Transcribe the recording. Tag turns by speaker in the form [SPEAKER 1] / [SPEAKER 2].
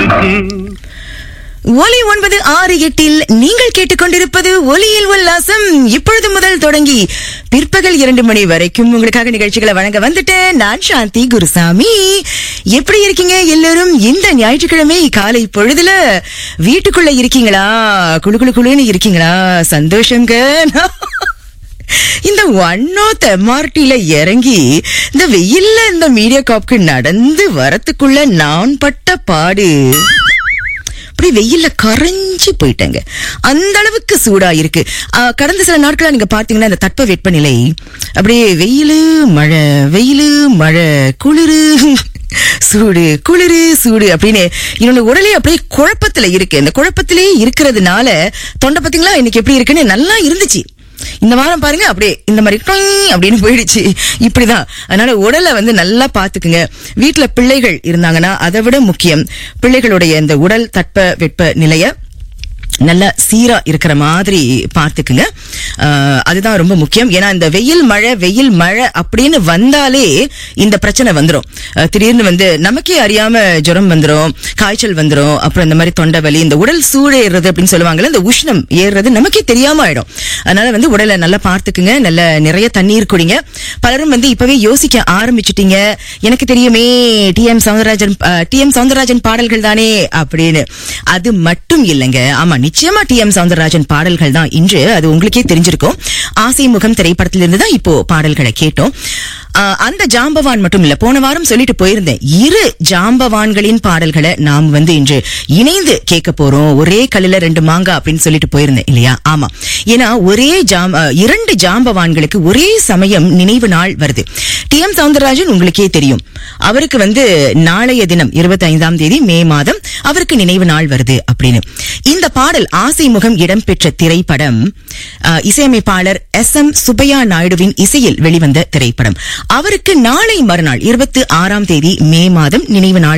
[SPEAKER 1] இருக்கு
[SPEAKER 2] ஒலி ஒன்பது ஆறு எட்டில் நீங்கள் கேட்டுக்கொண்டிருப்பது ஒலியில் உல்லாசம் இப்பொழுது முதல் தொடங்கி பிற்பகல் இரண்டு மணி வரைக்கும் உங்களுக்காக நிகழ்ச்சிகளை வழங்க வந்துட்டேன் நான் சாந்தி குருசாமி எப்படி இருக்கீங்க எல்லாரும் இந்த ஞாயிற்றுக்கிழமை காலை பொழுதுல வீட்டுக்குள்ள இருக்கீங்களா குளு குளு குளுன்னு இருக்கீங்களா சந்தோஷங்க இந்த ஒன்னோத் எம்ஆர்டில இறங்கி இந்த வெயில்ல இந்த மீடியா காப்க்கு நடந்து வரத்துக்குள்ள நான் பட்ட பாடு அப்படி வெயில்ல கரைஞ்சு போயிட்டேங்க அந்த அளவுக்கு சூடா இருக்கு ஆ, கடந்த சில நாட்களா நீங்க பாத்தீங்கன்னா இந்த தட்ப வெப்பநிலை அப்படியே வெயிலு மழை வெயிலு மழை குளிரு சூடு குளிரு சூடு அப்படின்னு என்னோட உடலே அப்படியே குழப்பத்துல இருக்கு இந்த குழப்பத்திலே இருக்கிறதுனால தொண்டை பாத்தீங்களா இன்னைக்கு எப்படி இருக்குன்னு நல்லா இருந்துச்சு இந்த வாரம் பாருங்க அப்படியே இந்த மாதிரி டொய் அப்படின்னு போயிடுச்சு இப்படிதான் அதனால உடலை வந்து நல்லா பாத்துக்குங்க வீட்டுல பிள்ளைகள் இருந்தாங்கன்னா அதை விட முக்கியம் பிள்ளைகளுடைய இந்த உடல் தட்ப வெப்ப நிலைய நல்ல சீரா இருக்கிற மாதிரி பார்த்துக்குங்க ஆஹ் அதுதான் ரொம்ப முக்கியம் ஏன்னா இந்த வெயில் மழை வெயில் மழை அப்படின்னு வந்தாலே இந்த பிரச்சனை வந்துரும் அஹ் திடீர்னு வந்து நமக்கே அறியாம ஜுரம் வந்துரும் காய்ச்சல் வந்துரும் அப்புறம் இந்த மாதிரி தொண்டை வலி இந்த உடல் சூடு ஏறுறது அப்படின்னு சொல்லுவாங்கல்ல இந்த உஷ்ணம் ஏறுறது நமக்கே தெரியாம ஆயிடும் அதனால வந்து உடலை நல்லா பார்த்துக்குங்க நல்ல நிறைய தண்ணீர் குடிங்க பலரும் வந்து இப்பவே யோசிக்க ஆரம்பிச்சிட்டீங்க எனக்கு தெரியுமே T M Soundararajan T M Soundararajan பாடல்கள் தானே அப்படின்னு அது மட்டும் இல்லைங்க ஆமா நிச்சயமா டி எம் சவுந்தரராஜன் பாடல்கள் தான் இன்று அது உங்களுக்கே தெரிஞ்சிருக்கும் ஆசை முகம் திரைப்படத்திலிருந்து தான் இப்போ பாடல்களை கேட்டோம் ஆஹ் அந்த ஜாம்பவான் மட்டும் இல்ல போன வாரம் சொல்லிட்டு போயிருந்தேன் இரு ஜாம்பவான்களின் பாடல்களை நாம் வந்து இன்று இணைந்து கேட்க போறோம் ஒரே கல்லுல ரெண்டு மாங்கா அப்படின்னு சொல்லிட்டு போயிருந்தேன் இல்லையா ஆமா ஏன்னா ஒரே ஜாம் ஆஹ் இரண்டு ஜாம்பவான்களுக்கு ஒரே சமயம் நினைவு நாள் வருது டி எம் சவுந்தரராஜன் உங்களுக்கே தெரியும் அவருக்கு வந்து நாளைய தினம் இருபத்தி ஐந்தாம் தேதி மே மாதம் அவருக்கு நினைவு நாள் வருது அப்படின்னு இந்த பாடல் ஆசை முகம் இடம்பெற்ற திரைப்படம் ஆஹ், இசையமைப்பாளர் எஸ் எம் சுப்பையா நாயுடுவின் இசையில் வெளிவந்த திரைப்படம் அவருக்கு நாளை மறுநாள் இருபத்தி ஆறாம் தேதி மே மாதம் நினைவு நாள்